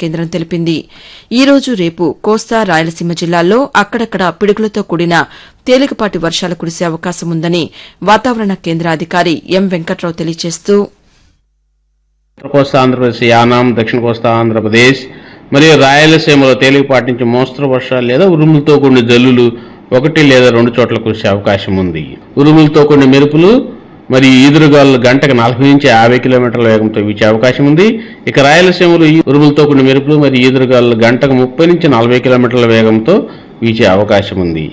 కేంద్రం తెలిపింది ఈ రోజు రేపు కోస్తా రాయలసీమ జిల్లాల్లో అక్కడక్కడ పిడుగులతో కూడిన తేలికపాటి వర్షాలు కురిసే అవకాశం ఉందని వాతావరణ కేంద్ర అధికారి ఎం వెంకట్రావు తెలియజేస్తూ ఉత్తర కోస్తా ఆంధ్రప్రదేశ్ యానాం దక్షిణ కోస్తా ఆంధ్రప్రదేశ్ మరియు రాయలసీమలో తేలికపాటి నుంచి మోస్తరు వర్షాలు లేదా ఉరుములతో కూడిన జల్లులు ఒకటి లేదా రెండు చోట్ల కురిసే అవకాశం ఉంది ఉరుములతో కూడిన మెరుపులు మరియు ఈదురుగాలు గంటకు నలభై నుంచి యాభై కిలోమీటర్ల వేగంతో వీచే అవకాశం ఉంది ఇక రాయలసీమలో ఈ ఉరుములతో కూడిన మెరుపులు మరియు ఈదురుగాలు గంటకు ముప్పై నుంచి నలభై కిలోమీటర్ల వేగంతో వీచే అవకాశం ఉంది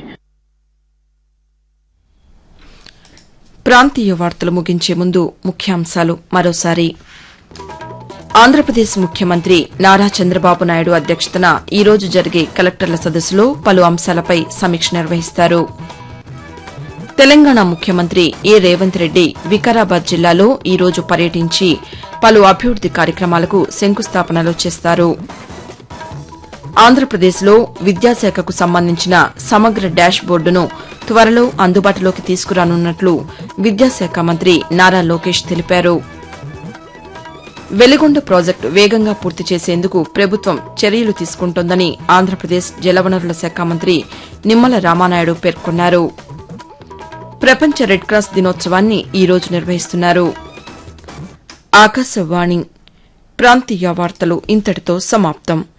ప్రాంతీయ వార్తలు ముగించే ముందు ముఖ్యాంశాలు మరోసారి ఆంధ్రప్రదేశ్ ముఖ్యమంత్రి నారా చంద్రబాబు నాయుడు అధ్యక్షతన ఈ రోజు జరిగే కలెక్టర్ల సదస్సులో పలు అంశాలపై సమీక్ష నిర్వహిస్తారు తెలంగాణ ముఖ్యమంత్రి ఏ రేవంత్ రెడ్డి వికారాబాద్ జిల్లాలో ఈ రోజు పర్యటించి పలు అభివృద్ది కార్యక్రమాలకు శంకుస్థాపనలు చేస్తారు ఆంధ్రప్రదేశ్లో విద్యాశాఖకు సంబంధించిన సమగ్ర డాష్ బోర్డును త్వరలో అందుబాటులోకి తీసుకురానున్నట్లు విద్యాశాఖ మంత్రి నారా లోకేష్ తెలిపారు వెలిగొండ ప్రాజెక్టు వేగంగా పూర్తి చేసేందుకు ప్రభుత్వం చర్యలు తీసుకుంటోందని ఆంధ్రప్రదేశ్ జలవనరుల శాఖ మంత్రి నిమ్మల రామానాయుడు పేర్కొన్నారు ప్రపంచ రెడ్ క్రాస్ దినోత్సవాన్ని ఈ రోజు నిర్వహిస్తున్నారు ఆకాశవాణి ప్రాంతీయ వార్తలు ఇంతటితో సమాప్తం